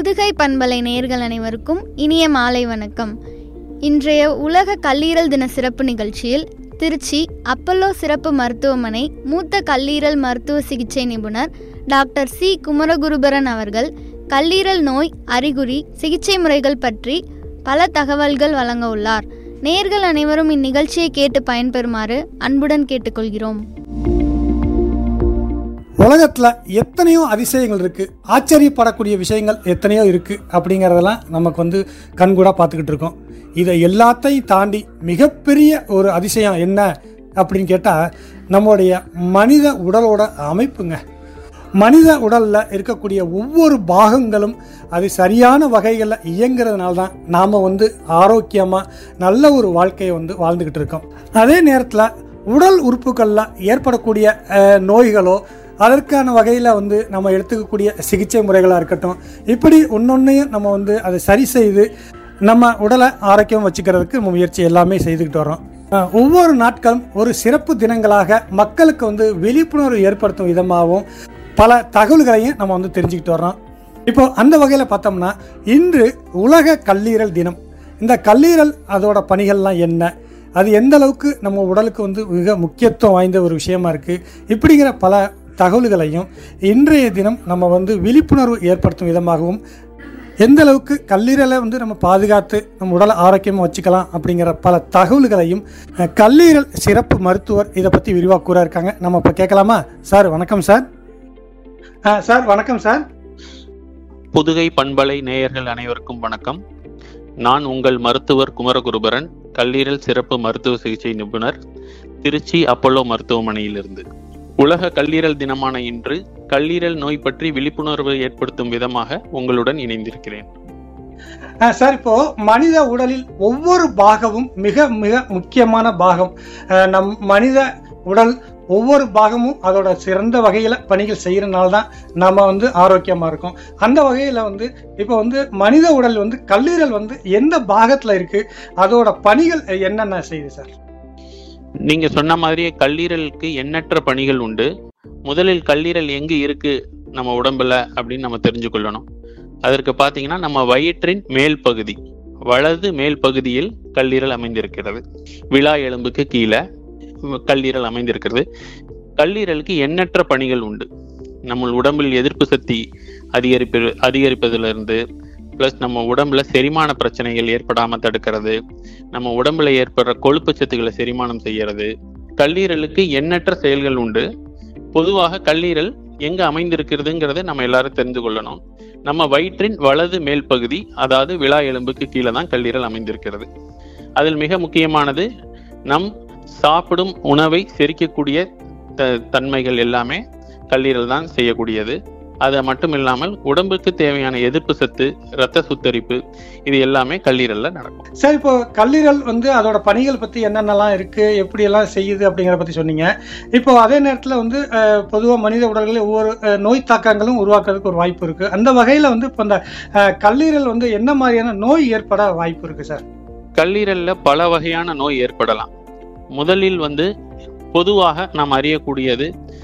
புதுகை பண்பலை நேர்கள் அனைவருக்கும் இனிய மாலை வணக்கம் இன்றைய உலக கல்லீரல் தின சிறப்பு நிகழ்ச்சியில் திருச்சி அப்பல்லோ சிறப்பு மருத்துவமனை மூத்த கல்லீரல் மருத்துவ சிகிச்சை நிபுணர் டாக்டர் சி குமரகுருபரன் அவர்கள் கல்லீரல் நோய் அறிகுறி சிகிச்சை முறைகள் பற்றி பல தகவல்கள் வழங்க உள்ளார் நேர்கள் அனைவரும் இந்நிகழ்ச்சியை கேட்டு பயன்பெறுமாறு அன்புடன் கேட்டுக்கொள்கிறோம் உலகத்தில் எத்தனையோ அதிசயங்கள் இருக்குது ஆச்சரியப்படக்கூடிய விஷயங்கள் எத்தனையோ இருக்குது அப்படிங்கிறதெல்லாம் நமக்கு வந்து கண்கூடாக பார்த்துக்கிட்டு இருக்கோம் இதை எல்லாத்தையும் தாண்டி மிகப்பெரிய ஒரு அதிசயம் என்ன அப்படின்னு கேட்டால் நம்முடைய மனித உடலோட அமைப்புங்க மனித உடலில் இருக்கக்கூடிய ஒவ்வொரு பாகங்களும் அது சரியான வகைகளில் இயங்குறதுனால தான் நாம் வந்து ஆரோக்கியமாக நல்ல ஒரு வாழ்க்கையை வந்து வாழ்ந்துக்கிட்டு இருக்கோம் அதே நேரத்தில் உடல் உறுப்புகளில் ஏற்படக்கூடிய அஹ், நோய்களோ அதற்கான வகையில் வந்து நம்ம எடுத்துக்கக்கூடிய சிகிச்சை முறைகளாக இருக்கட்டும் இப்படி ஒன்னொன்னையும் நம்ம வந்து அதை சரி செய்து நம்ம உடலை ஆரோக்கியம் வச்சுக்கிறதுக்கு நம்ம முயற்சி எல்லாமே செய்துக்கிட்டு வரோம் அஹ், ஒவ்வொரு நாட்களும் ஒரு சிறப்பு தினங்களாக மக்களுக்கு வந்து விழிப்புணர்வு ஏற்படுத்தும் விதமாகவும் பல தகவல்களையும் நம்ம வந்து தெரிஞ்சுக்கிட்டு வர்றோம் இப்போ அந்த வகையில் பார்த்தோம்னா இன்று உலக கல்லீரல் தினம் இந்த கல்லீரல் அதோட பணிகள்லாம் என்ன அது எந்த அளவுக்கு நம்ம உடலுக்கு வந்து மிக முக்கியத்துவம் வாய்ந்த ஒரு விஷயமா இருக்குது இப்படிங்கிற பல தகவல்களையும் இன்றைய தினம் நம்ம வந்து விழிப்புணர்வு ஏற்படுத்தும் விதமாகவும் எந்த அளவுக்கு கல்லீரலை வந்து நம்ம பாதுகாத்து நம்ம உடலை ஆரோக்கியமாக வச்சுக்கலாம் அப்படிங்கிற பல தகவல்களையும் அஹ், கல்லீரல் சிறப்பு மருத்துவர் இதை பற்றி விரிவாக கூற இருக்காங்க நம்ம இப்போ கேட்கலாமா சார் வணக்கம் சார் அஹ், சார் வணக்கம் சார் புதுகை பண்பலை நேயர்கள் அனைவருக்கும் வணக்கம் நான் உங்கள் மருத்துவர் குமரகுருபரன் கல்லீரல் சிறப்பு மருத்துவ சிகிச்சை நிபுணர் திருச்சி அப்பல்லோ மருத்துவமனையிலிருந்து உலக கல்லீரல் தினமான இன்று கல்லீரல் நோய் பற்றி விழிப்புணர்வு ஏற்படுத்தும் விதமாக உங்களுடன் இணைந்திருக்கிறேன் அஹ், சார் இப்போ மனித உடலில் ஒவ்வொரு பாகமும் மிக மிக முக்கியமான பாகம் அஹ், நம் மனித உடல் ஒவ்வொரு பாகமும் அதோட சிறந்த வகையில் பணிகள் செய்கிறனால தான் நம்ம வந்து ஆரோக்கியமாக இருக்கோம் அந்த வகையில் வந்து இப்போ வந்து மனித உடல் வந்து கல்லீரல் வந்து எந்த பாகத்தில் இருக்குது அதோட பணிகள் என்னென்ன செய்யுது சார் நீங்க சொன்ன மாதிரியே கல்லீரலுக்கு எண்ணற்ற பணிகள் உண்டு முதலில் கல்லீரல் எங்கு இருக்கு நம்ம உடம்புல அப்படின்னு நம்ம தெரிஞ்சு கொள்ளணும் அதற்கு பார்த்தீங்கன்னா நம்ம வயிற்றின் மேல் பகுதி வலது மேல் பகுதியில் கல்லீரல் அமைந்திருக்கிறது விழா எலும்புக்கு கீழே கல்லீரல் அமைந்திருக்கிறது கல்லீரலுக்கு எண்ணற்ற பணிகள் உண்டு நம்ம உடம்பில் எதிர்ப்பு சக்தி அதிகரிப்பு அதிகரிப்பதிலிருந்து ப்ளஸ் நம்ம உடம்புல செரிமான பிரச்சனைகள் ஏற்படாம தடுக்கிறது நம்ம உடம்புல ஏற்படுற கொழுப்பு சத்துக்களை செரிமானம் செய்யறது கல்லீரலுக்கு எண்ணற்ற செயல்கள் உண்டு பொதுவாக கல்லீரல் எங்க அமைந்திருக்கிறதுங்கிறத நம்ம எல்லாரும் தெரிந்து கொள்ளணும் நம்ம வயிற்றின் வலது மேல் பகுதி அதாவது விழா எலும்புக்கு கீழே தான் கல்லீரல் அமைந்திருக்கிறது அதில் மிக முக்கியமானது நம் சாப்பிடும் உணவை செரிக்கக்கூடிய த- தன்மைகள் எல்லாமே கல்லீரல் தான் செய்யக்கூடியது அது மட்டும் இல்லாமல் உடம்புக்கு தேவையான எதிர்ப்பு சத்து இரத்த சுத்தரிப்பு இது எல்லாமே கல்லீரல்ல நடக்கும் சார் இப்போ கல்லீரல் வந்து அதோட பணிகள் பற்றி என்னென்னலாம் இருக்குது எப்படியெல்லாம் செய்யுது அப்படிங்கிறத பற்றி சொன்னீங்க இப்போ அதே நேரத்தில் வந்து பொதுவாக மனித உடல்களில் ஒவ்வொரு அஹ், நோய் தாக்கங்களும் உருவாக்குறதுக்கு ஒரு வாய்ப்பு இருக்குது அந்த வகையில் வந்து இப்போ இந்த அஹ், கல்லீரல் வந்து என்ன மாதிரியான நோய் ஏற்பட வாய்ப்பு இருக்குது சார் கல்லீரல்ல பல வகையான நோய் ஏற்படலாம் முதலில் வந்து பொதுவாக நாம் அறியக்கூடியது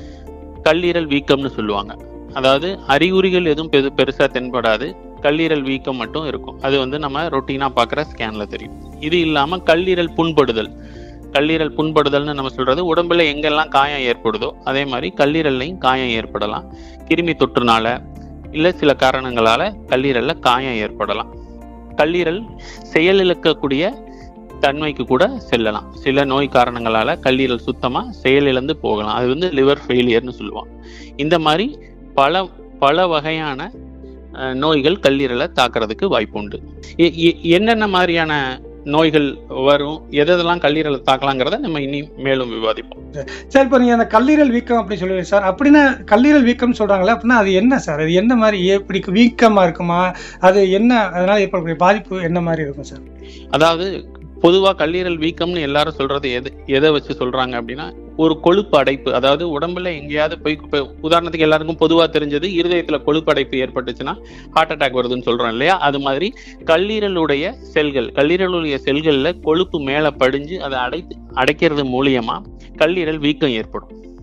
கல்லீரல் வீக்கம்னு சொல்லுவாங்க அதாவது அறிகுறிகள் எதுவும் பெரு பெருசா தென்படாது கல்லீரல் வீக்கம் மட்டும் இருக்கும் அது வந்து நம்ம ரொட்டீனா பார்க்குற ஸ்கேன்ல தெரியும் இது இல்லாம கல்லீரல் புண்படுதல் கல்லீரல் புண்படுதல்னு நம்ம சொல்றது உடம்புல எங்கெல்லாம் காயம் ஏற்படுதோ அதே மாதிரி கல்லீரல்லையும் காயம் ஏற்படலாம் கிருமி தொற்றுனால இல்ல சில காரணங்களால கல்லீரல்ல காயம் ஏற்படலாம் கல்லீரல் செயலிழக்கக்கூடிய தன்மைக்கு கூட செல்லலாம் சில நோய் காரணங்களால கல்லீரல் சுத்தமா செயலிழந்து போகலாம் அது வந்து லிவர் ஃபெயிலியர்னு சொல்லுவாங்க இந்த மாதிரி பல பல வகையான அஹ், நோய்கள் கல்லீரலை தாக்குறதுக்கு வாய்ப்பு உண்டு எ- எ- என்னென்ன மாதிரியான நோய்கள் வரும் எதெல்லாம் கல்லீரலை தாக்கலாங்கிறத நம்ம இனி மேலும் விவாதிப்போம் சார் இப்போ நீங்கள் அந்த கல்லீரல் வீக்கம் அப்படின்னு சொல்லுவீங்க சார் அப்படின்னா கல்லீரல் வீக்கம்னு சொல்கிறாங்களே அப்படின்னா அது என்ன சார் அது என்ன மாதிரி எப்படி வீக்கமாக இருக்குமா அது என்ன அதனால் ஏற்படக்கூடிய பாதிப்பு என்ன மாதிரி இருக்கும் சார் அதாவது பொதுவா கல்லீரல் வீக்கம்னு எல்லாரும் சொல்றது எது எதை வச்சு சொல்றாங்க அப்படின்னா ஒரு கொழுப்பு அடைப்பு அதாவது உடம்புல எங்கேயாவது போய் இப்ப உதாரணத்துக்கு எல்லாருக்கும் பொதுவா தெரிஞ்சது இருதயத்துல கொழுப்பு அடைப்பு ஏற்பட்டுச்சுன்னா ஹார்ட் அட்டாக் வருதுன்னு சொல்றோம் இல்லையா அது மாதிரி கல்லீரலுடைய செல்கள் கல்லீரலுடைய செல்கள்ல கொழுப்பு மேல படிஞ்சு அதை அடைத்து அடைக்கிறது மூலியமா கல்லீரல் வீக்கம் ஏற்படும்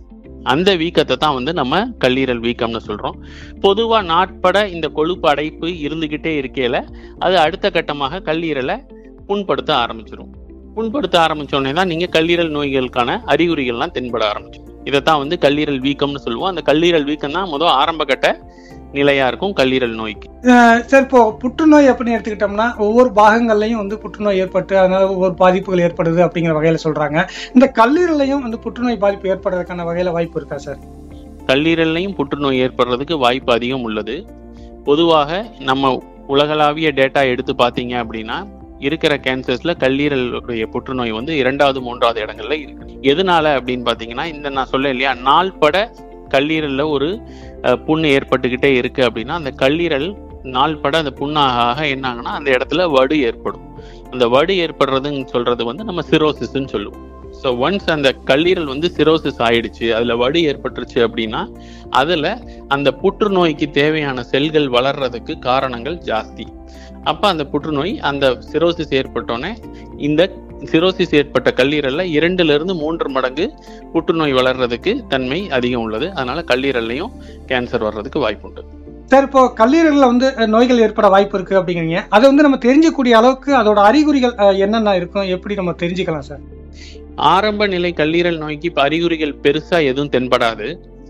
அந்த வீக்கத்தை தான் வந்து நம்ம கல்லீரல் வீக்கம்னு சொல்றோம் பொதுவா நாட்பட இந்த கொழுப்பு அடைப்பு இருந்துகிட்டே இருக்கையில அது அடுத்த கட்டமாக கல்லீரலை புண்படுத்த ஆரம்பிச்சிடும் புண்படுத்த ஆரம்பிச்ச உடனே தான் நீங்க கல்லீரல் நோய்களுக்கான அறிகுறிகள்லாம் தென்பட ஆரம்பிச்சிடும் இதைத்தான் வந்து கல்லீரல் வீக்கம்னு சொல்லுவோம் அந்த கல்லீரல் வீக்கம் தான் முதல் ஆரம்ப கட்ட நிலையா இருக்கும் கல்லீரல் நோய்க்கு சார் இப்போ புற்றுநோய் அப்படின்னு எடுத்துக்கிட்டோம்னா ஒவ்வொரு பாகங்கள்லையும் வந்து புற்றுநோய் ஏற்பட்டு அதனால ஒவ்வொரு பாதிப்புகள் ஏற்படுது அப்படிங்கிற வகையில சொல்றாங்க இந்த கல்லீரலையும் வந்து புற்றுநோய் பாதிப்பு ஏற்படுறதுக்கான வகையில வாய்ப்பு இருக்கா சார் கல்லீரல்லையும் புற்றுநோய் ஏற்படுறதுக்கு வாய்ப்பு அதிகம் உள்ளது பொதுவாக நம்ம உலகளாவிய டேட்டா எடுத்து பார்த்தீங்க அப்படின்னா இருக்கிற கேன்சர்ஸ்ல கல்லீரலுடைய புற்றுநோய் வந்து இரண்டாவது மூன்றாவது இடங்கள்ல இருக்கு எதனால அப்படின்னு பாத்தீங்கன்னா இந்த நான் சொல்ல இல்லையா நாள்பட கல்லீரல்ல ஒரு அஹ், புண்ணு ஏற்பட்டுக்கிட்டே இருக்கு அப்படின்னா அந்த கல்லீரல் நாள்பட அந்த புண்ணாக ஆக என்ன ஆகுனா அந்த இடத்துல வடு ஏற்படும் அந்த வடு ஏற்படுறதுன்னு சொல்றது வந்து நம்ம சிரோசிஸ்ன்னு சொல்லுவோம் ஸோ ஒன்ஸ் அந்த கல்லீரல் வந்து சிரோசிஸ் ஆயிடுச்சு அதுல வடு ஏற்பட்டுருச்சு அப்படின்னா அதுல அந்த புற்றுநோய்க்கு தேவையான செல்கள் வளர்றதுக்கு காரணங்கள் ஜாஸ்தி அப்ப அந்த புற்றுநோய் அந்த சிரோசிஸ் ஏற்பட்டோன்னே இந்த சிரோசிஸ் ஏற்பட்ட கல்லீரல்ல இரண்டுல இருந்து மூன்று மடங்கு புற்றுநோய் வளர்றதுக்கு தன்மை அதிகம் உள்ளது அதனால கல்லீரல்லையும் கேன்சர் வர்றதுக்கு வாய்ப்புண்டு சார் இப்போ கல்லீரல்ல வந்து அஹ், நோய்கள் ஏற்பட வாய்ப்பு இருக்கு அப்படிங்கிறீங்க அதை வந்து நம்ம தெரிஞ்சக்கூடிய அளவுக்கு அதோட அறிகுறிகள் அஹ், என்னென்ன இருக்கும் எப்படி நம்ம தெரிஞ்சுக்கலாம் சார் ஆரம்ப நிலை கல்லீரல் நோய்க்கு இப்ப அறிகுறிகள் பெருசா எதுவும் தென்படாது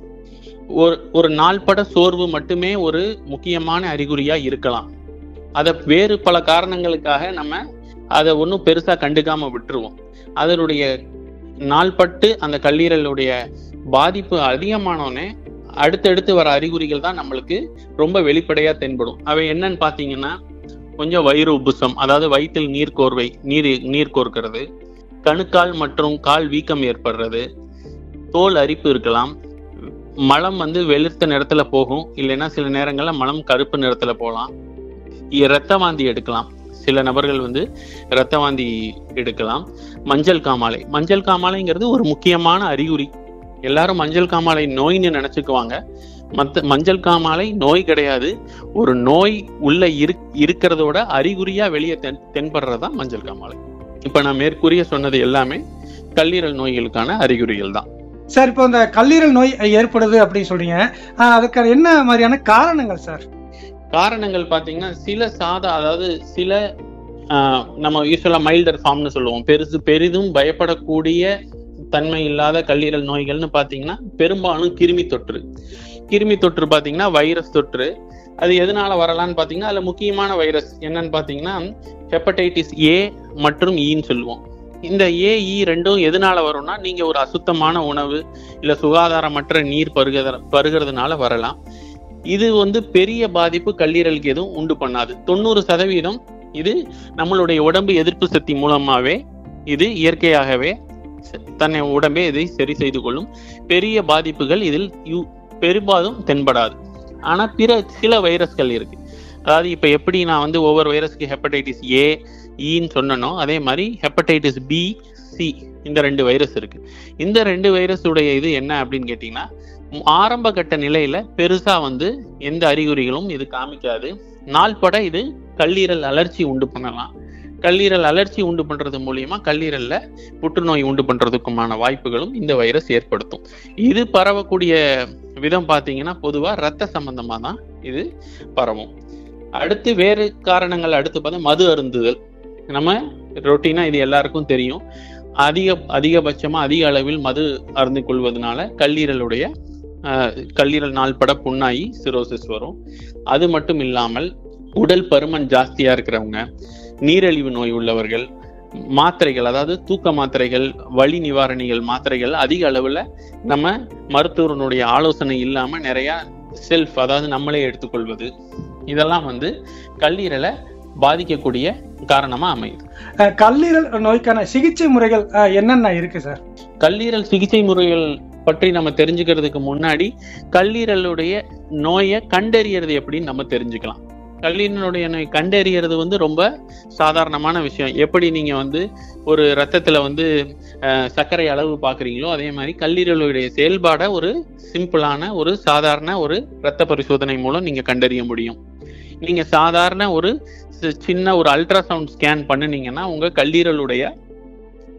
ஒரு ஒரு நாள்பட சோர்வு மட்டுமே ஒரு முக்கியமான அறிகுறியா இருக்கலாம் அதை வேறு பல காரணங்களுக்காக நம்ம அதை ஒன்றும் பெருசா கண்டுக்காம விட்டுருவோம் அதனுடைய நாள்பட்டு அந்த கல்லீரலுடைய பாதிப்பு அதிகமானோடனே அடுத்தடுத்து வர அறிகுறிகள் தான் நம்மளுக்கு ரொம்ப வெளிப்படையா தென்படும் அவை என்னன்னு பாத்தீங்கன்னா கொஞ்சம் வயிறு உப்புசம் அதாவது வயிற்றில் நீர் கோர்வை நீர் நீர் கோர்க்கிறது கணுக்கால் மற்றும் கால் வீக்கம் ஏற்படுறது தோல் அரிப்பு இருக்கலாம் மலம் வந்து வெளுத்த நிறத்துல போகும் இல்லைன்னா சில நேரங்கள்ல மலம் கருப்பு நிறத்துல போகலாம் இ- இரத்த வாந்தி எடுக்கலாம் சில நபர்கள் வந்து இரத்த வாந்தி எடுக்கலாம் மஞ்சள் காமாலை மஞ்சள் காமாலைங்கிறது ஒரு முக்கியமான அறிகுறி எல்லாரும் மஞ்சள் காமாலை நோய்னு நினைச்சுக்குவாங்க மத்த மஞ்சள் காமாலை நோய் கிடையாது ஒரு நோய் உள்ள இரு இருக்கிறதோட அறிகுறியா வெளியே தென் தென்படுறதுதான் மஞ்சள் காமாலை இப்ப நான் மேற்கூறிய சொன்னது எல்லாமே கல்லீரல் நோய்களுக்கான அறிகுறிகள் தான் சார் இப்போ இந்த கல்லீரல் நோய் ஏற்படுது அப்படின்னு சொல்றீங்க அஹ், அதுக்கு என்ன மாதிரியான காரணங்கள் சார் காரணங்கள் பாத்தீங்கன்னா சில சாதா அதாவது சில ஆஹ், நம்ம யூஸ்வலா மைல்டர் ஃபார்ம்னு சொல்லுவோம் பெருசு பெரிதும் பயப்படக்கூடிய தன்மை இல்லாத கல்லீரல் நோய்கள்னு பாத்தீங்கன்னா பெரும்பாலும் கிருமி தொற்று கிருமி தொற்று பாத்தீங்கன்னா வைரஸ் தொற்று அது எதனால வரலான்னு பாத்தீங்கன்னா அதுல முக்கியமான வைரஸ் என்னன்னு பாத்தீங்கன்னா ஹெப்படைட்டிஸ் ஏ மற்றும் ஈன்னு சொல்லுவோம் இந்த ஏ இ ரெண்டும் எதனால வரும்னா நீங்க ஒரு அசுத்தமான உணவு இல்ல சுகாதாரமற்ற நீர் பருகுத பருகிறதுனால வரலாம் இது வந்து பெரிய பாதிப்பு கல்லீரலுக்கு எதுவும் உண்டு பண்ணாது தொண்ணூறு சதவீதம் இது நம்மளுடைய உடம்பு எதிர்ப்பு சக்தி மூலமாவே இது இயற்கையாகவே ச- தன்னை உடம்பே இதை சரி செய்து கொள்ளும் பெரிய பாதிப்புகள் இதில் யு- பெரும்பாலும் தென்படாது ஆனா பிற சில வைரஸ்கள் இருக்கு அதாவது இப்ப எப்படி நான் வந்து ஒவ்வொரு வைரஸ்க்கு ஹெப்படைட்டிஸ் ஏ ஈன்னு சொன்னனோ அதே மாதிரி ஹெப்படைட்டிஸ் பி சி இந்த ரெண்டு வைரஸ் இருக்கு இந்த ரெண்டு வைரஸ் உடைய இது என்ன அப்படின்னு கேட்டீங்கன்னா ம், ஆரம்ப கட்ட நிலையில பெருசா வந்து எந்த அறிகுறிகளும் இது காமிக்காது நாள்பட இது கல்லீரல் அலர்ச்சி உண்டு பண்ணலாம் கல்லீரல் அலர்ச்சி உண்டு பண்றது மூலியமா கல்லீரல்ல புற்றுநோய் உண்டு பண்றதுக்குமான வாய்ப்புகளும் இந்த வைரஸ் ஏற்படுத்தும் இது பரவக்கூடிய விதம் பாத்தீங்கன்னா பொதுவா ரத்த சம்பந்தமா தான் இது பரவும் அடுத்து வேறு காரணங்கள் அடுத்து பார்த்தா மது அருந்துதல் நம்ம ரொட்டீனா இது எல்லாருக்கும் தெரியும் அதிக அதிகபட்சமா அதிக அளவில் மது அருந்து கொள்வதனால கல்லீரலுடைய ஆஹ், கல்லீரல் நாள்பட புண்ணாகி சிரோசிஸ் வரும் அது மட்டும் இல்லாமல் உடல் பருமன் ஜாஸ்தியா இருக்கிறவங்க நீரிழிவு நோய் உள்ளவர்கள் மாத்திரைகள் அதாவது தூக்க மாத்திரைகள் வலி நிவாரணிகள் மாத்திரைகள் அதிக அளவுல நம்ம மருத்துவரனுடைய ஆலோசனை இல்லாம நிறைய செல்ஃப் அதாவது நம்மளே எடுத்துக்கொள்வது இதெல்லாம் வந்து கல்லீரலை பாதிக்கக்கூடிய காரணமா அமையுது அஹ், கல்லீரல் நோய்க்கான சிகிச்சை முறைகள் அஹ், என்னென்ன இருக்கு சார் கல்லீரல் சிகிச்சை முறைகள் பற்றி நம்ம தெரிஞ்சுக்கிறதுக்கு முன்னாடி கல்லீரலுடைய நோயை கண்டறியறது எப்படின்னு நம்ம தெரிஞ்சுக்கலாம் கல்லீரலுடைய நோய் கண்டறியறது வந்து ரொம்ப சாதாரணமான விஷயம் எப்படி நீங்க வந்து ஒரு ரத்தத்துல வந்து அஹ், சர்க்கரை அளவு பாக்குறீங்களோ அதே மாதிரி கல்லீரலுடைய செயல்பாடை ஒரு சிம்பிளான ஒரு சாதாரண ஒரு ரத்த பரிசோதனை மூலம் நீங்க கண்டறிய முடியும் நீங்க சாதாரண ஒரு சி- சின்ன ஒரு அல்ட்ராசவுண்ட் ஸ்கேன் பண்ணுனீங்கன்னா உங்க கல்லீரலுடைய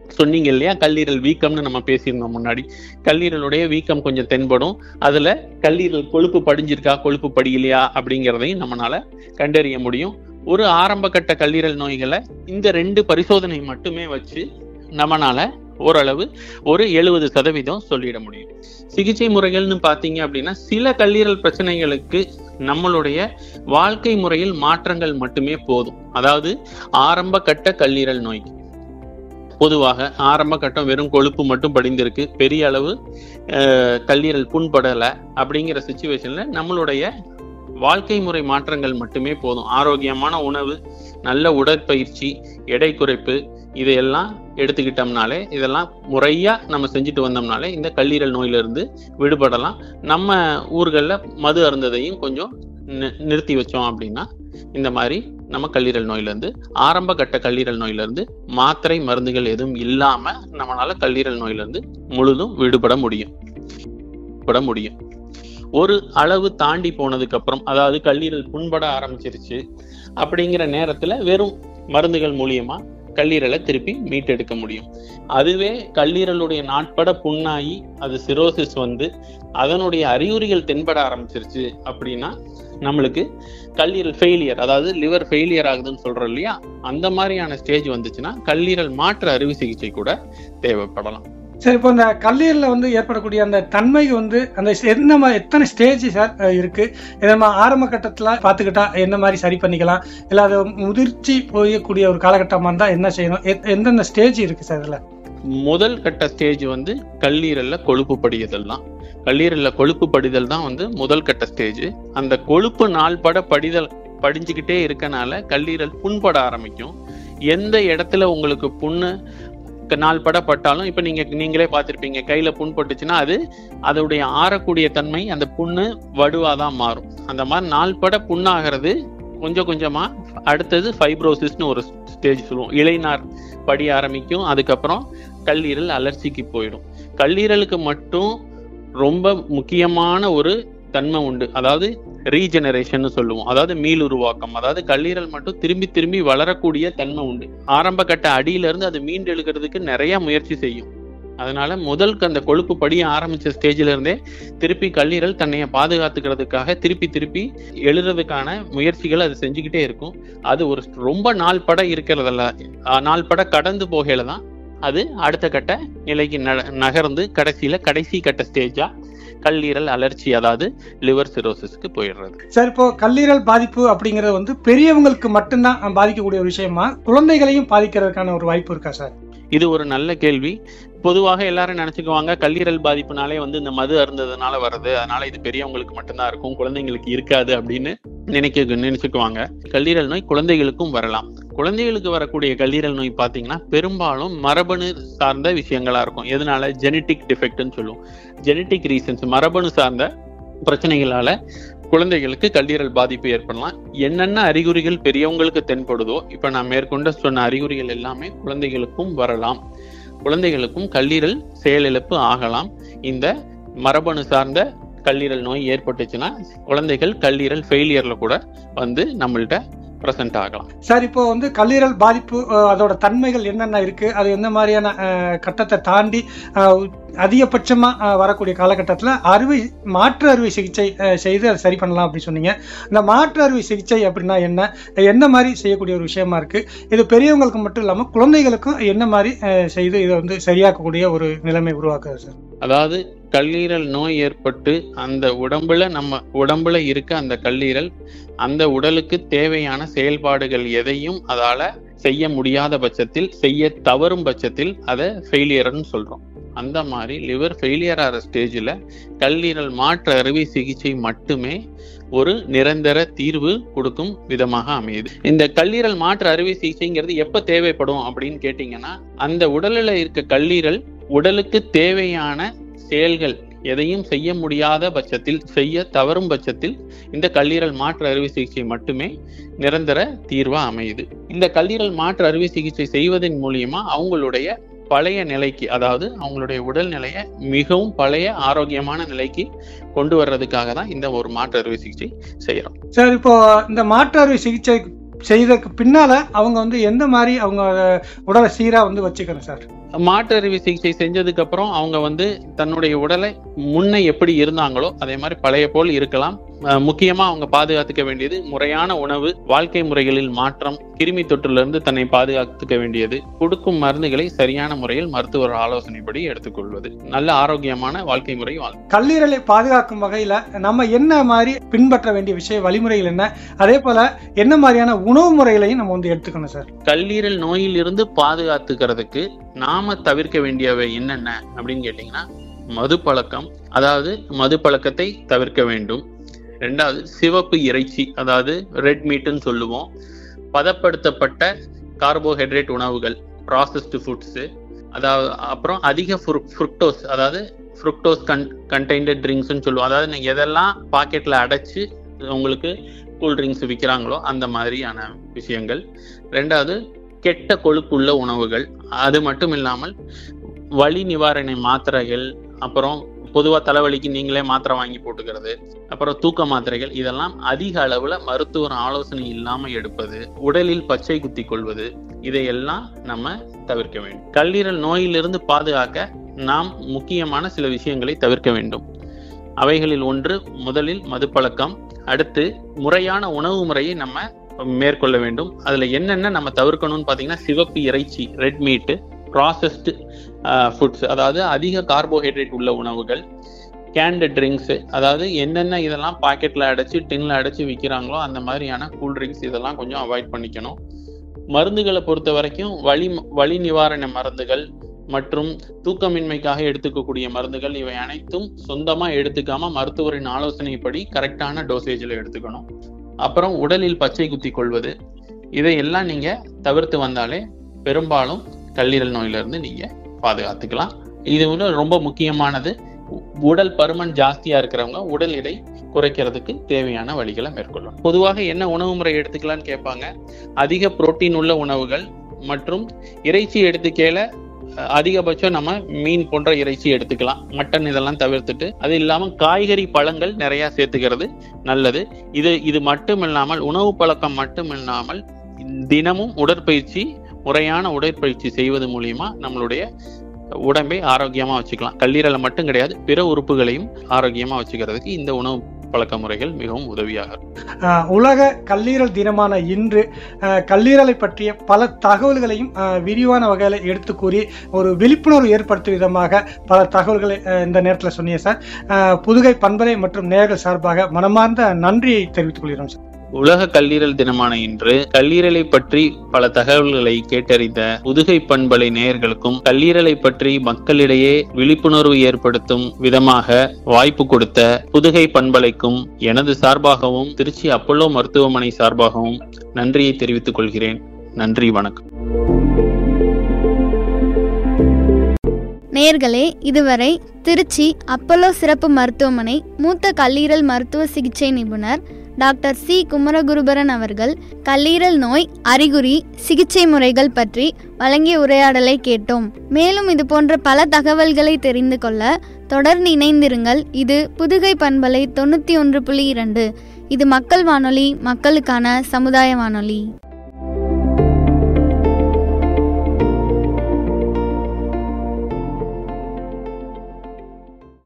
சொன்னீங்க இல்லையா கல்லீரல் வீக்கம்னு நம்ம பேசியிருந்தோம் முன்னாடி கல்லீரலுடைய வீக்கம் கொஞ்சம் தென்படும் அதுல கல்லீரல் கொழுப்பு படிஞ்சிருக்கா கொழுப்பு படியலையா அப்படிங்கிறதையும் நம்மளால கண்டறிய முடியும் ஒரு ஆரம்ப கட்ட கல்லீரல் நோய்களை இந்த ரெண்டு பரிசோதனை மட்டுமே வச்சு நம்மனால ஓரளவு ஒரு எழுபது சதவீதம் சொல்லிட முடியும் சிகிச்சை முறைகள்னு பார்த்தீங்க அப்படின்னா சில கல்லீரல் பிரச்சனைகளுக்கு நம்மளுடைய வாழ்க்கை முறையில் மாற்றங்கள் மட்டுமே போதும் அதாவது ஆரம்ப கட்ட கல்லீரல் நோய்க்கு பொதுவாக ஆரம்ப கட்டம் வெறும் கொழுப்பு மட்டும் படிந்திருக்கு பெரிய அளவு அஹ், கல்லீரல் புண்படலை அப்படிங்கிற சுச்சுவேஷன்ல நம்மளுடைய வாழ்க்கை முறை மாற்றங்கள் மட்டுமே போதும் ஆரோக்கியமான உணவு நல்ல உடற்பயிற்சி எடை குறைப்பு இதையெல்லாம் எடுத்துக்கிட்டோம்னாலே இதெல்லாம் முறையா நம்ம செஞ்சுட்டு வந்தோம்னாலே இந்த கல்லீரல் நோயில இருந்து விடுபடலாம் நம்ம ஊர்களில் மது அருந்ததையும் கொஞ்சம் நி- நிறுத்தி வச்சோம் அப்படின்னா இந்த மாதிரி நம்ம கல்லீரல் நோயில இருந்து ஆரம்ப கட்ட கல்லீரல் நோயில இருந்து மாத்திரை மருந்துகள் எதுவும் இல்லாம நம்மளால கல்லீரல் நோயில இருந்து முழுதும் விடுபட முடியும் விட முடியும் ஒரு அளவு தாண்டி போனதுக்கு அப்புறம் அதாவது கல்லீரல் புண்பட ஆரம்பிச்சிருச்சு அப்படிங்கிற நேரத்துல வெறும் மருந்துகள் மூலியமா கல்லீரலை திருப்பி மீட்டெடுக்க முடியும் அதுவே கல்லீரலுடைய நாட்பட புண்ணாகி அது சிரோசிஸ் வந்து அதனுடைய அறிகுறிகள் தென்பட ஆரம்பிச்சிருச்சு அப்படின்னா நம்மளுக்கு கல்லீரல் ஃபெயிலியர் அதாவது லிவர் ஃபெயிலியர் ஆகுதுன்னு சொல்றோம் இல்லையா அந்த மாதிரியான ஸ்டேஜ் வந்துச்சுன்னா கல்லீரல் மாற்று அறுவை சிகிச்சை கூட தேவைப்படலாம் சரி இப்போ இந்த கல்லீரலில் வந்து ஏற்படக்கூடிய அந்த தன்மை வந்து அந்த என்ன மாதிரி எத்தனை ஸ்டேஜ் சார் அஹ், இருக்கு இதை நம்ம ஆரம்ப கட்டத்தில் பார்த்துக்கிட்டா என்ன மாதிரி சரி பண்ணிக்கலாம் இல்லை அது முதிர்ச்சி போயக்கூடிய ஒரு காலகட்டமாக இருந்தால் என்ன செய்யணும் எத்- எந்தெந்த ஸ்டேஜ் இருக்கு சார் இதில் முதல் கட்ட ஸ்டேஜ் வந்து கல்லீரல்ல கொழுப்பு படிதல் தான் கல்லீரல்ல கொழுப்பு படிதல் தான் வந்து முதல் கட்ட ஸ்டேஜ் அந்த கொழுப்பு நாள்பட படிதல் படிஞ்சுக்கிட்டே இருக்கனால கல்லீரல் புண்பட ஆரம்பிக்கும் எந்த இடத்துல உங்களுக்கு புண்ணு க- நாள்பட பட்டாலும் இப்ப நீங்க நீங்களே பார்த்திருப்பீங்க கையில புண் பட்டுச்சுன்னா அது அதோடைய ஆறக்கூடிய தன்மை அந்த புண்ணு வடுவாதான் மாறும் அந்த மாதிரி நாள்பட புண்ணாகிறது கொஞ்சம் கொஞ்சமா அடுத்தது ஃபைப்ரோசிஸ்னு ஒரு ஸ்டேஜ் சொல்லுவோம் இளைநார் படி ஆரம்பிக்கும் அதுக்கப்புறம் கல்லீரல் அலர்ச்சிக்கு போயிடும் கல்லீரலுக்கு மட்டும் ரொம்ப முக்கியமான ஒரு தன்மை உண்டு அதாவது ரீஜெனரேஷன் சொல்லுவோம் அதாவது மீளுருவாக்கம் அதாவது கல்லீரல் மட்டும் திரும்பி திரும்பி வளரக்கூடிய தன்மை உண்டு ஆரம்ப கட்ட அடியில இருந்து அது மீண்டெழுக்கிறதுக்கு நிறைய முயற்சி செய்யும் அதனால முதல் அந்த கொழுப்பு படிய ஆரம்பிச்ச ஸ்டேஜ்ல இருந்தே திருப்பி கல்லீரல் தன்னைய பாதுகாத்துக்கிறதுக்காக திருப்பி திருப்பி எழுறதுக்கான முயற்சிகள் அது செஞ்சுக்கிட்டே இருக்கும் அது ஒரு ரொம்ப நாள் பட இருக்கிறதல்ல ஆஹ் நாள் பட கடந்து போகையில தான் அது அடுத்த கட்ட நிலைக்கு ந- நகர்ந்து கடைசியில கடைசி கட்ட ஸ்டேஜா கல்லீரல் அலர்ச்சி அதாவது லிவர் சிரோசிஸ்க்கு போயிடுறது சார் இப்போ கல்லீரல் பாதிப்பு அப்படிங்கிறது வந்து பெரியவங்களுக்கு மட்டும்தான் பாதிக்கக்கூடிய ஒரு விஷயமா குழந்தைகளையும் பாதிக்கிறதுக்கான ஒரு வாய்ப்பு இருக்கா சார் இது ஒரு நல்ல கேள்வி பொதுவாக எல்லாரும் நினைச்சுக்குவாங்க கல்லீரல் பாதிப்புனாலே வந்து இந்த மது அருந்ததுனால வருது அதனால இது பெரியவங்களுக்கு மட்டும்தான் இருக்கும் குழந்தைங்களுக்கு இருக்காது அப்படின்னு நினைக்க நினைச்சுக்குவாங்க கல்லீரல் நோய் குழந்தைகளுக்கும் வரலாம் குழந்தைகளுக்கு வரக்கூடிய கல்லீரல் நோய் பார்த்தீங்கன்னா பெரும்பாலும் மரபணு சார்ந்த விஷயங்களா இருக்கும் எதனால ஜெனட்டிக் டிஃபெக்ட்னு சொல்லுவோம் ஜெனட்டிக் ரீசன்ஸ் மரபணு சார்ந்த பிரச்சனைகளால குழந்தைகளுக்கு கல்லீரல் பாதிப்பு ஏற்படலாம் என்னென்ன அறிகுறிகள் பெரியவங்களுக்கு தென்படுதோ இப்ப நான் மேற்கொண்டு சொன்ன அறிகுறிகள் எல்லாமே குழந்தைகளுக்கும் வரலாம் குழந்தைகளுக்கும் கல்லீரல் செயலிழப்பு ஆகலாம் இந்த மரபணு சார்ந்த கல்லீரல் நோய் ஏற்பட்டுச்சுன்னா குழந்தைகள் கல்லீரல் ஃபெயிலியர்ல கூட வந்து நம்மள்ட்ட பிரசன்ட் ஆகலாம் சார் இப்போ வந்து கல்லீரல் பாதிப்பு அஹ், அதோட தன்மைகள் என்னென்ன இருக்கு அது எந்த மாதிரியான அஹ், கட்டத்தை தாண்டி அஹ், அதிகபட்சமா அஹ், வரக்கூடிய காலகட்டத்தில் அறுவை மாற்று அறுவை சிகிச்சை அஹ், செய்து அதை சரி பண்ணலாம் அப்படின்னு சொன்னீங்க இந்த மாற்று அறுவை சிகிச்சை அப்படின்னா என்ன என்ன மாதிரி செய்யக்கூடிய ஒரு விஷயமா இருக்கு இது பெரியவங்களுக்கு மட்டும் இல்லாமல் குழந்தைகளுக்கும் என்ன மாதிரி அஹ், செய்து இதை வந்து சரியாக்கக்கூடிய ஒரு நிலைமை உருவாக்குது சார் அதாவது கல்லீரல் நோய் ஏற்பட்டு அந்த உடம்புல நம்ம உடம்புல இருக்க அந்த கல்லீரல் அந்த உடலுக்கு தேவையான செயல்பாடுகள் எதையும் அதால செய்ய முடியாத பட்சத்தில் செய்ய தவறும் பட்சத்தில் அதை ஃபெயிலியர்னு சொல்றோம் அந்த மாதிரி லிவர் ஃபெயிலியர் ஆகிற ஸ்டேஜில் கல்லீரல் மாற்று அறுவை சிகிச்சை மட்டுமே ஒரு நிரந்தர தீர்வு கொடுக்கும் விதமாக அமையுது இந்த கல்லீரல் மாற்று அறுவை சிகிச்சைங்கிறது எப்ப தேவைப்படும் அப்படின்னு கேட்டீங்கன்னா அந்த உடலில் இருக்க கல்லீரல் உடலுக்கு தேவையான செயல்கள் எதையும் செய்ய முடியாத பட்சத்தில் செய்ய தவறும் பட்சத்தில் இந்த கல்லீரல் மாற்று அறுவை சிகிச்சை மட்டுமே நிரந்தர தீர்வா அமையுது இந்த கல்லீரல் மாற்று அறுவை சிகிச்சை செய்வதன் மூலியமா அவங்களுடைய பழைய நிலைக்கு அதாவது அவங்களுடைய உடல் நிலையை மிகவும் பழைய ஆரோக்கியமான நிலைக்கு கொண்டு வர்றதுக்காக தான் இந்த ஒரு மாற்று அறுவை சிகிச்சை செய்யறோம் சார் இப்போ இந்த மாற்று அறுவை சிகிச்சை செய்ததுக்கு பின்னால அவங்க வந்து எந்த மாதிரி அவங்க அஹ், உடலை சீரா வந்து வச்சுக்கணும் சார் மாற்று அறுவை சிகிச்சை செஞ்சதுக்கு அப்புறம் அவங்க வந்து தன்னுடைய உடலை முன்ன எப்படி இருந்தாங்களோ அதே மாதிரி பழைய போல் இருக்கலாம் அஹ் முக்கியமா அவங்க பாதுகாத்துக்க வேண்டியது முறையான உணவு வாழ்க்கை முறைகளில் மாற்றம் கிருமி தொற்றிலிருந்து தன்னை பாதுகாத்துக்க வேண்டியது கொடுக்கும் மருந்துகளை சரியான முறையில் மருத்துவர் ஆலோசனைப்படி எடுத்துக்கொள்வது நல்ல ஆரோக்கியமான வாழ்க்கை முறை வாழ் கல்லீரலை பாதுகாக்கும் வகையில நம்ம என்ன மாதிரி பின்பற்ற வேண்டிய விஷய வழிமுறைகள் என்ன அதே போல என்ன மாதிரியான உணவு முறைகளையும் நம்ம வந்து எடுத்துக்கணும் சார் கல்லீரல் நோயிலிருந்து பாதுகாத்துக்கிறதுக்கு நாம தவிர்க்க வேண்டியவை என்னென்ன அப்படின்னு கேட்டீங்கன்னா மது பழக்கம் அதாவது மது பழக்கத்தை தவிர்க்க வேண்டும் ரெண்டாவது சிவப்பு இறைச்சி அதாவது ரெட் மீட்னு சொல்லுவோம் பதப்படுத்தப்பட்ட கார்போஹைட்ரேட் உணவுகள் ப்ராசஸ்டு ஃபுட்ஸு அதாவது அப்புறம் அதிக ஃப்ருக்டோஸ் அதாவது ஃப்ருக்டோஸ் கன் கண்டெய்ன்டு ட்ரிங்க்ஸ்னு சொல்லுவோம் அதாவது நீங்க எதெல்லாம் பாக்கெட்ல அடைச்சு உங்களுக்கு கூல் ட்ரிங்க்ஸ் விற்கிறாங்களோ அந்த மாதிரியான விஷயங்கள் ரெண்டாவது கெட்ட கொழுப்புள்ள உணவுகள் அது மட்டும் இல்லாமல் வலி நிவாரண மாத்திரைகள் அப்புறம் பொதுவா தலைவலிக்கு நீங்களே மாத்திரை வாங்கி போட்டுக்கிறது அப்புறம் தூக்க மாத்திரைகள் இதெல்லாம் அதிக அளவுல மருத்துவர் ஆலோசனை இல்லாம எடுப்பது உடலில் பச்சை குத்தி கொள்வது இதையெல்லாம் நம்ம தவிர்க்க வேண்டும் கல்லீரல் நோயிலிருந்து பாதுகாக்க நாம் முக்கியமான சில விஷயங்களை தவிர்க்க வேண்டும் அவைகளில் ஒன்று முதலில் மதுப்பழக்கம் அடுத்து முறையான உணவு முறையை நம்ம மேற்கொள்ள வேண்டும் அதுல என்னென்ன நம்ம தவிர்க்கணும்னு பாத்தீங்கன்னா சிவப்பு இறைச்சி ரெட் மீட்டு ப்ராசஸ்டு ஃபுட்ஸ் அதாவது அதிக கார்போஹைட்ரேட் உள்ள உணவுகள் கேண்டு ட்ரிங்க்ஸ் அதாவது என்னென்ன இதெல்லாம் பாக்கெட்ல அடைச்சு டின்ல அடைச்சு விற்கிறாங்களோ அந்த மாதிரியான கூல் ட்ரிங்க்ஸ் இதெல்லாம் கொஞ்சம் அவாய்ட் பண்ணிக்கணும் மருந்துகளை பொறுத்த வரைக்கும் வலி வலி நிவாரண மருந்துகள் மற்றும் தூக்கமின்மைக்காக எடுத்துக்கக்கூடிய மருந்துகள் இவை அனைத்தும் சொந்தமா எடுத்துக்காம மருத்துவரின் ஆலோசனைப்படி கரெக்டான டோசேஜில் எடுத்துக்கணும் அப்புறம் உடலில் பச்சை குத்தி கொள்வது இதையெல்லாம் நீங்க தவிர்த்து வந்தாலே பெரும்பாலும் கல்லீரல் நோயிலிருந்து நீங்க பாதுகாத்துக்கலாம் இது வந்து ரொம்ப முக்கியமானது உடல் பருமன் ஜாஸ்தியா இருக்கிறவங்க உடல் எடை குறைக்கிறதுக்கு தேவையான வழிகளை மேற்கொள்ளணும் பொதுவாக என்ன உணவு முறை எடுத்துக்கலாம்னு கேட்பாங்க அதிக புரோட்டீன் உள்ள உணவுகள் மற்றும் இறைச்சி எடுத்துக்கையில அதிகபட்சம் நம்ம மீன் போன்ற இறைச்சி எடுத்துக்கலாம் மட்டன் இதெல்லாம் தவிர்த்துட்டு அது இல்லாம காய்கறி பழங்கள் நிறைய சேர்த்துக்கிறது நல்லது இது இது மட்டும் இல்லாமல் உணவு பழக்கம் மட்டும் இல்லாமல் தினமும் உடற்பயிற்சி முறையான உடற்பயிற்சி செய்வது மூலியமா நம்மளுடைய உடம்பை ஆரோக்கியமா வச்சுக்கலாம் கல்லீரலை மட்டும் கிடையாது பிற உறுப்புகளையும் ஆரோக்கியமா வச்சுக்கிறதுக்கு இந்த உணவு பழக்க முறைகள் மிகவும் உதவியாக உலக கல்லீரல் தினமான இன்று கல்லீரலை பற்றிய பல தகவல்களையும் விரிவான வகையில் எடுத்து கூறி ஒரு விழிப்புணர்வு ஏற்படுத்தும் விதமாக பல தகவல்களை இந்த நேரத்தில் சொன்னீங்க சார் புதுகை பண்பலை மற்றும் நேர்கள் சார்பாக மனமார்ந்த நன்றியை தெரிவித்துக் கொள்கிறோம் சார் உலக கல்லீரல் தினமான இன்று கல்லீரலை பற்றி பல தகவல்களை கேட்டறிந்த புதுகை பண்பலை நேயர்களுக்கும் கல்லீரலை பற்றி மக்களிடையே விழிப்புணர்வு ஏற்படுத்தும் விதமாக வாய்ப்பு கொடுத்த புதுகை பண்பலைக்கும் எனது சார்பாகவும் திருச்சி அப்பல்லோ மருத்துவமனை சார்பாகவும் நன்றியை தெரிவித்துக் கொள்கிறேன் நன்றி வணக்கம் நேர்களே இதுவரை திருச்சி அப்பல்லோ சிறப்பு மருத்துவமனை மூத்த கல்லீரல் மருத்துவ சிகிச்சை நிபுணர் டாக்டர் சி குமரகுருபரன் அவர்கள் கல்லீரல் நோய் அறிகுறி சிகிச்சை முறைகள் பற்றி வழங்கிய உரையாடலை கேட்டோம் மேலும் இது போன்ற பல தகவல்களை தெரிந்து கொள்ள தொடர்ந்து இணைந்திருங்கள் இது புதுகை பண்பலை தொண்ணூற்றி ஒன்று புள்ளி இரண்டு இது மக்கள் வானொலி மக்களுக்கான சமுதாய வானொலி